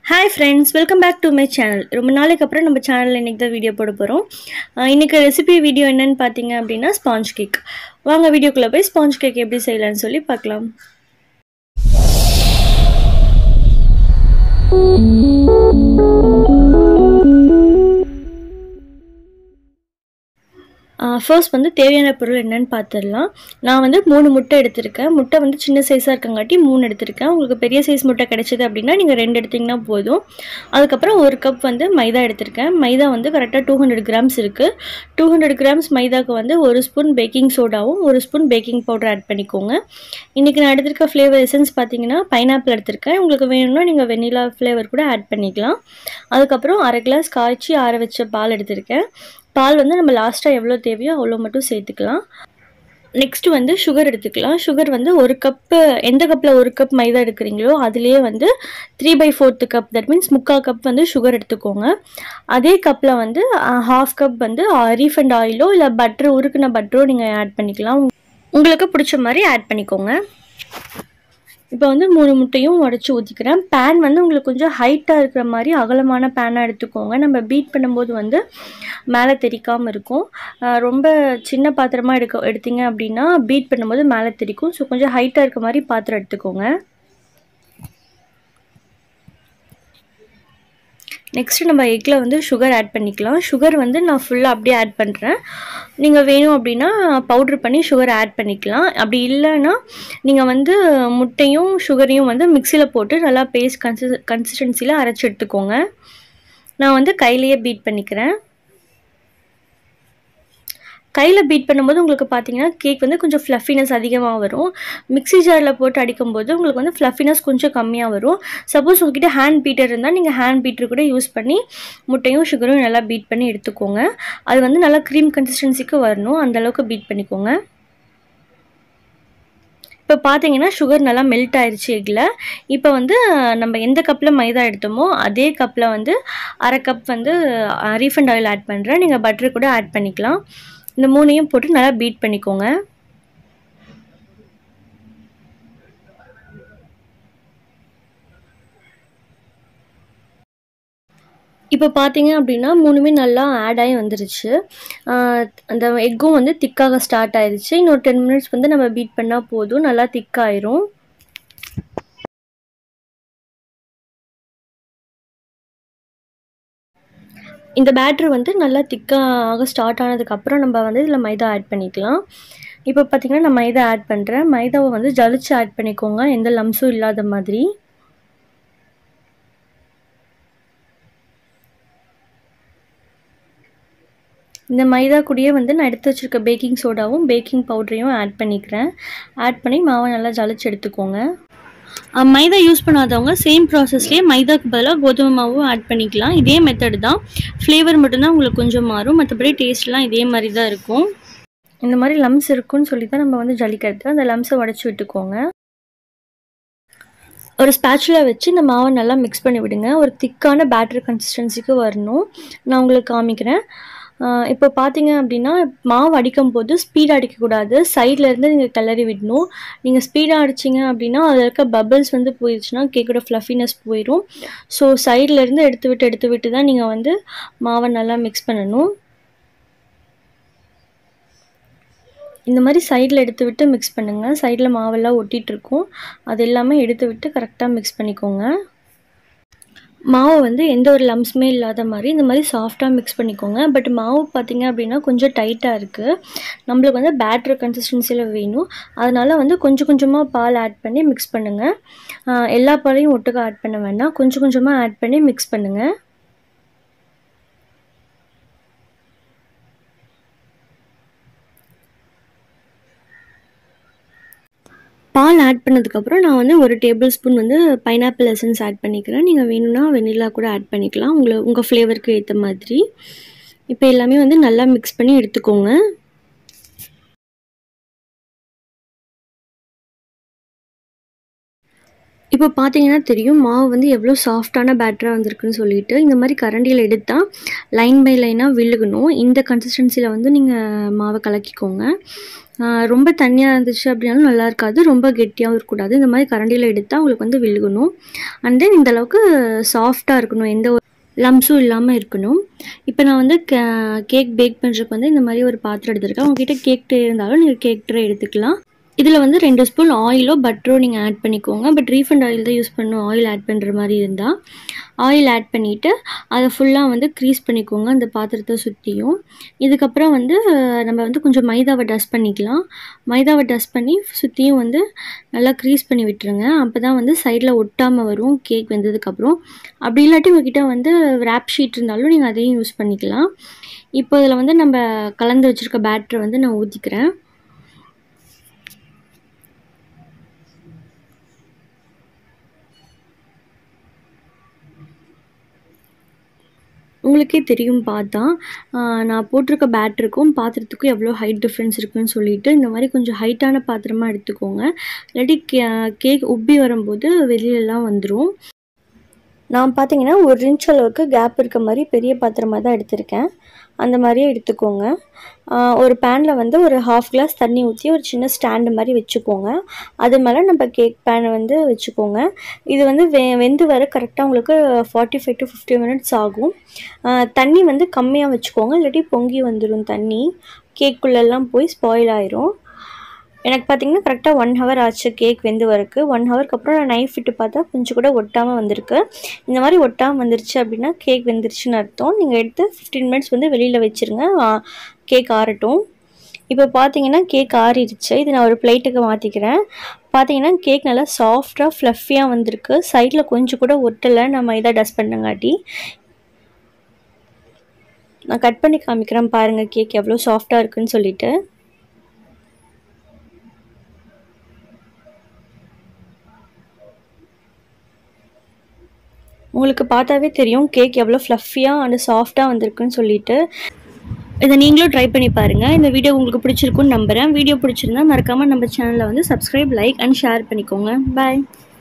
hi friends welcome back to my channel ரொம்ப நாளைக்கு அப்புறம் நம்ம சேனலில் இன்றைக்கி தான் வீடியோ போட போகிறோம் இன்றைக்கி ரெசிபி வீடியோ என்னன்னு பார்த்தீங்க அப்படின்னா ஸ்பாஞ்ச் கேக் வாங்க வீடியோக்குள்ளே போய் ஸ்பாஞ்ச் கேக் எப்படி செய்யலாம்னு சொல்லி பார்க்கலாம் ஃபர்ஸ்ட் வந்து தேவையான பொருள் என்னன்னு பார்த்துடலாம் நான் வந்து மூணு முட்டை எடுத்திருக்கேன் முட்டை வந்து சின்ன சைஸாக இருக்கங்காட்டி மூணு எடுத்திருக்கேன் உங்களுக்கு பெரிய சைஸ் முட்டை கிடைச்சது அப்படின்னா நீங்கள் ரெண்டு எடுத்திங்கன்னா போதும் அதுக்கப்புறம் ஒரு கப் வந்து மைதா எடுத்திருக்கேன் மைதா வந்து கரெக்டாக டூ ஹண்ட்ரட் கிராம்ஸ் இருக்குது டூ ஹண்ட்ரட் கிராம்ஸ் மைதாவுக்கு வந்து ஒரு ஸ்பூன் பேக்கிங் சோடாவும் ஒரு ஸ்பூன் பேக்கிங் பவுடர் ஆட் பண்ணிக்கோங்க இன்றைக்கி நான் எடுத்திருக்க ஃப்ளேவர் எசன்ஸ் பார்த்தீங்கன்னா பைனாப்பிள் எடுத்திருக்கேன் உங்களுக்கு வேணும்னா நீங்கள் வெனிலா ஃப்ளேவர் கூட ஆட் பண்ணிக்கலாம் அதுக்கப்புறம் அரை கிளாஸ் காய்ச்சி ஆற வச்ச பால் எடுத்திருக்கேன் பால் வந்து நம்ம லாஸ்ட்டாக எவ்வளோ தேவையோ அவ்வளோ மட்டும் சேர்த்துக்கலாம் நெக்ஸ்ட்டு வந்து சுகர் எடுத்துக்கலாம் சுகர் வந்து ஒரு கப்பு எந்த கப்பில் ஒரு கப் மைதா எடுக்கிறீங்களோ அதுலேயே வந்து three by fourth cup that means முக்கால் கப் வந்து சுகர் எடுத்துக்கோங்க அதே கப்பில் வந்து ஹாஃப் கப் வந்து ரீஃபண்ட் ஆயிலோ இல்லை பட்ரு உருக்குன பட்டரோ நீங்கள் ஆட் பண்ணிக்கலாம் உங்களுக்கு பிடிச்ச மாதிரி ஆட் பண்ணிக்கோங்க இப்போ வந்து மூணு முட்டையும் உடச்சி ஊற்றிக்கிறேன் பேன் வந்து உங்களுக்கு கொஞ்சம் ஹைட்டாக இருக்கிற மாதிரி அகலமான பேனாக எடுத்துக்கோங்க நம்ம பீட் பண்ணும்போது வந்து மேலே தெரிக்காமல் இருக்கும் ரொம்ப சின்ன பாத்திரமாக எடுக்க எடுத்தீங்க அப்படின்னா பீட் பண்ணும்போது மேலே தெரிக்கும் ஸோ கொஞ்சம் ஹைட்டாக இருக்க மாதிரி பாத்திரம் எடுத்துக்கோங்க நெக்ஸ்ட்டு நம்ம எக்கில் வந்து சுகர் ஆட் பண்ணிக்கலாம் சுகர் வந்து நான் ஃபுல்லாக அப்படியே ஆட் பண்ணுறேன் நீங்கள் வேணும் அப்படின்னா பவுட்ரு பண்ணி சுகர் ஆட் பண்ணிக்கலாம் அப்படி இல்லைன்னா நீங்கள் வந்து முட்டையும் சுகரையும் வந்து மிக்சியில் போட்டு நல்லா பேஸ்ட் கன்சிஸ் கன்சிஸ்டன்சியில் அரைச்சி எடுத்துக்கோங்க நான் வந்து கையிலையே பீட் பண்ணிக்கிறேன் கையில் பீட் பண்ணும்போது உங்களுக்கு பார்த்தீங்கன்னா கேக் வந்து கொஞ்சம் ஃப்ளஃபினஸ் அதிகமாக வரும் மிக்ஸி ஜாரில் போட்டு அடிக்கும்போது உங்களுக்கு வந்து ஃப்ளஃபினஸ் கொஞ்சம் கம்மியாக வரும் சப்போஸ் உங்ககிட்ட ஹேண்ட் பீட்டர் இருந்தால் நீங்கள் ஹேண்ட் பீட்டர் கூட யூஸ் பண்ணி முட்டையும் சுகரும் நல்லா பீட் பண்ணி எடுத்துக்கோங்க அது வந்து நல்லா க்ரீம் கன்சிஸ்டன்சிக்கு வரணும் அந்தளவுக்கு பீட் பண்ணிக்கோங்க இப்போ பார்த்தீங்கன்னா சுகர் நல்லா மெல்ட் ஆயிடுச்சு எக்கில் இப்போ வந்து நம்ம எந்த கப்பில் மைதா எடுத்தோமோ அதே கப்பில் வந்து அரை கப் வந்து ரீஃபண்ட் ஆயில் ஆட் பண்ணுறேன் நீங்கள் பட்டர் கூட ஆட் பண்ணிக்கலாம் இந்த மூணையும் போட்டு நல்லா பீட் பண்ணிக்கோங்க இப்போ பார்த்தீங்க அப்படின்னா மூணுமே நல்லா ஆட் ஆகி வந்துருச்சு அந்த எக்கும் வந்து திக்காக ஸ்டார்ட் ஆயிடுச்சு இன்னொரு டென் மினிட்ஸ் வந்து நம்ம பீட் பண்ணால் போதும் நல்லா திக்காயிரும் இந்த பேட்ரு வந்து நல்லா திக்காக ஸ்டார்ட் ஆனதுக்கப்புறம் நம்ம வந்து இதில் மைதா ஆட் பண்ணிக்கலாம் இப்போ பார்த்திங்கன்னா நான் மைதா ஆட் பண்ணுறேன் மைதாவை வந்து ஜலிச்சு ஆட் பண்ணிக்கோங்க எந்த லம்ஸும் இல்லாத மாதிரி இந்த மைதா கூடயே வந்து நான் எடுத்து வச்சுருக்க பேக்கிங் சோடாவும் பேக்கிங் பவுடரையும் ஆட் பண்ணிக்கிறேன் ஆட் பண்ணி மாவை நல்லா ஜலிச்சு எடுத்துக்கோங்க மைதா யூஸ் பண்ணாதவங்க சேம் ப்ராசஸ்லேயே மைதாக்கு பதிலாக கோதுமை மாவும் ஆட் பண்ணிக்கலாம் இதே மெத்தடு தான் ஃப்ளேவர் மட்டும்தான் உங்களுக்கு கொஞ்சம் மாறும் மற்றபடி டேஸ்ட்லாம் இதே மாதிரி தான் இருக்கும் இந்த மாதிரி லம்ஸ் இருக்குன்னு சொல்லி தான் நம்ம வந்து ஜலிக்கிறது அந்த லம்ஸை உடச்சி விட்டுக்கோங்க ஒரு ஸ்பேச்சுலா வச்சு இந்த மாவை நல்லா மிக்ஸ் பண்ணி விடுங்க ஒரு திக்கான பேட்டர் கன்சிஸ்டன்சிக்கு வரணும் நான் உங்களுக்கு காமிக்கிறேன் இப்போ பார்த்தீங்க அப்படின்னா மாவு அடிக்கும் போது ஸ்பீடாக அடிக்கக்கூடாது சைட்லேருந்து நீங்கள் கிளறி விடணும் நீங்கள் ஸ்பீடாக அடிச்சிங்க அப்படின்னா அதில் இருக்க பபிள்ஸ் வந்து போயிடுச்சுன்னா கேக்கோட ஃப்ளஃபினஸ் போயிடும் ஸோ சைட்லேருந்து எடுத்து விட்டு எடுத்து விட்டு தான் நீங்கள் வந்து மாவை நல்லா மிக்ஸ் பண்ணணும் இந்த மாதிரி சைடில் எடுத்து விட்டு மிக்ஸ் பண்ணுங்கள் சைடில் மாவெல்லாம் ஒட்டிகிட்ருக்கும் அது எல்லாமே எடுத்து விட்டு கரெக்டாக மிக்ஸ் பண்ணிக்கோங்க மாவை வந்து எந்த ஒரு லம்ஸுமே இல்லாத மாதிரி இந்த மாதிரி சாஃப்டாக மிக்ஸ் பண்ணிக்கோங்க பட் மாவு பார்த்திங்க அப்படின்னா கொஞ்சம் டைட்டாக இருக்குது நம்மளுக்கு வந்து பேட்ரு கன்சிஸ்டன்சியில் வேணும் அதனால் வந்து கொஞ்சம் கொஞ்சமாக பால் ஆட் பண்ணி மிக்ஸ் பண்ணுங்கள் எல்லா பாலையும் ஒட்டுக்க ஆட் பண்ண வேண்டாம் கொஞ்சம் கொஞ்சமாக ஆட் பண்ணி மிக்ஸ் பண்ணுங்கள் பால் ஆட் பண்ணதுக்கப்புறம் நான் வந்து ஒரு டேபிள் ஸ்பூன் வந்து பைனாப்பிள் எசன்ஸ் ஆட் பண்ணிக்கிறேன் நீங்கள் வேணும்னா வெனிலா கூட ஆட் பண்ணிக்கலாம் உங்களை உங்கள் ஃப்ளேவருக்கு ஏற்ற மாதிரி இப்போ எல்லாமே வந்து நல்லா மிக்ஸ் பண்ணி எடுத்துக்கோங்க இப்போ பார்த்தீங்கன்னா தெரியும் மாவு வந்து எவ்வளோ சாஃப்டான பேட்டராக வந்திருக்குன்னு சொல்லிட்டு இந்த மாதிரி கரண்டியில் எடுத்தால் லைன் பை லைனாக விழுகணும் இந்த கன்சிஸ்டன்சியில் வந்து நீங்கள் மாவை கலக்கிக்கோங்க ரொம்ப தண்ணியாக இருந்துச்சு அப்படின்னாலும் நல்லா இருக்காது ரொம்ப கெட்டியாகவும் இருக்கக்கூடாது இந்த மாதிரி கரண்டியில் எடுத்தால் உங்களுக்கு வந்து விழுகணும் அண்ட் தென் இந்த அளவுக்கு சாஃப்டாக இருக்கணும் எந்த ஒரு லம்ஸும் இல்லாமல் இருக்கணும் இப்போ நான் வந்து கேக் பேக் பண்ணுறதுக்கு வந்து இந்த மாதிரி ஒரு பாத்திரம் எடுத்திருக்கேன் உங்ககிட்ட கேக் ட்ரே இருந்தாலும் நீங்கள் கேக் ட்ரே எடுத்துக்கலாம் இதில் வந்து ரெண்டு ஸ்பூன் ஆயிலோ பட்டரோ நீங்கள் ஆட் பண்ணிக்கோங்க பட் ரீஃபண்ட் ஆயில் தான் யூஸ் பண்ணணும் ஆயில் ஆட் பண்ணுற மாதிரி இருந்தால் ஆயில் ஆட் பண்ணிவிட்டு அதை ஃபுல்லாக வந்து க்ரீஸ் பண்ணிக்கோங்க அந்த பாத்திரத்தை சுற்றியும் இதுக்கப்புறம் வந்து நம்ம வந்து கொஞ்சம் மைதாவை டஸ்ட் பண்ணிக்கலாம் மைதாவை டஸ்ட் பண்ணி சுற்றியும் வந்து நல்லா க்ரீஸ் பண்ணி விட்டுருங்க அப்போ தான் வந்து சைடில் ஒட்டாமல் வரும் கேக் வெந்ததுக்கப்புறம் அப்படி இல்லாட்டி உங்ககிட்ட வந்து ரேப் ஷீட் இருந்தாலும் நீங்கள் அதையும் யூஸ் பண்ணிக்கலாம் இப்போ இதில் வந்து நம்ம கலந்து வச்சுருக்க பேட்டரை வந்து நான் ஊற்றிக்கிறேன் உங்களுக்கே தெரியும் பார்த்தா நான் போட்டிருக்க பேட்டருக்கும் பாத்திரத்துக்கும் எவ்வளோ ஹைட் டிஃப்ரென்ஸ் இருக்குன்னு சொல்லிட்டு இந்த மாதிரி கொஞ்சம் ஹைட்டான பாத்திரமாக எடுத்துக்கோங்க இல்லாட்டி கே கேக் உப்பி வரும்போது வெளியிலலாம் வந்துடும் நான் பார்த்தீங்கன்னா ஒரு இன்ச் அளவுக்கு கேப் இருக்க மாதிரி பெரிய பாத்திரமாக தான் எடுத்திருக்கேன் அந்த மாதிரியே எடுத்துக்கோங்க ஒரு பேனில் வந்து ஒரு ஹாஃப் கிளாஸ் தண்ணி ஊற்றி ஒரு சின்ன ஸ்டாண்டு மாதிரி வச்சுக்கோங்க அது மேலே நம்ம கேக் பேனை வந்து வச்சுக்கோங்க இது வந்து வெ வெந்து வர கரெக்டாக உங்களுக்கு forty five to fifty minutes ஆகும் தண்ணி வந்து கம்மியாக வச்சுக்கோங்க இல்லாட்டி பொங்கி வந்துடும் தண்ணி கேக்குள்ளெல்லாம் போய் ஸ்பாயில் ஆயிரும் எனக்கு பார்த்தீங்கன்னா கரெக்டாக ஒன் ஹவர் ஆச்சு கேக் வெந்து வரக்கு ஒன் ஹவருக்கு அப்புறம் நான் நைஃப் விட்டு பார்த்தா கொஞ்சம் கூட ஒட்டாமல் வந்திருக்கு இந்த மாதிரி ஒட்டாமல் வந்துருச்சு அப்படின்னா கேக் வெந்துருச்சுன்னு அர்த்தம் நீங்கள் எடுத்து ஃபிஃப்டீன் மினிட்ஸ் வந்து வெளியில் வச்சுருங்க கேக் ஆறட்டும் இப்போ பார்த்தீங்கன்னா கேக் ஆறிடுச்சு இது நான் ஒரு பிளேட்டுக்கு மாற்றிக்கிறேன் பார்த்தீங்கன்னா கேக் நல்லா சாஃப்டாக ஃப்ளஃபியாக வந்திருக்கு சைடில் கொஞ்சம் கூட ஒட்டலை நம்ம இதாக டஸ்ட் பண்ணங்காட்டி நான் கட் பண்ணி காமிக்கிறேன் பாருங்கள் கேக் எவ்வளோ சாஃப்டாக இருக்குன்னு சொல்லிட்டு உங்களுக்கு பார்த்தாவே தெரியும் கேக் எவ்வளோ ஃப்ளஃபியாக அண்ட் சாஃப்டாக வந்திருக்குன்னு சொல்லிட்டு இதை நீங்களும் ட்ரை பண்ணி பாருங்கள் இந்த வீடியோ உங்களுக்கு பிடிச்சிருக்குன்னு நம்புகிறேன் வீடியோ பிடிச்சிருந்தா மறக்காமல் நம்ம சேனலில் வந்து சப்ஸ்கிரைப் லைக் அண்ட் ஷேர் பண்ணிக்கோங்க பாய்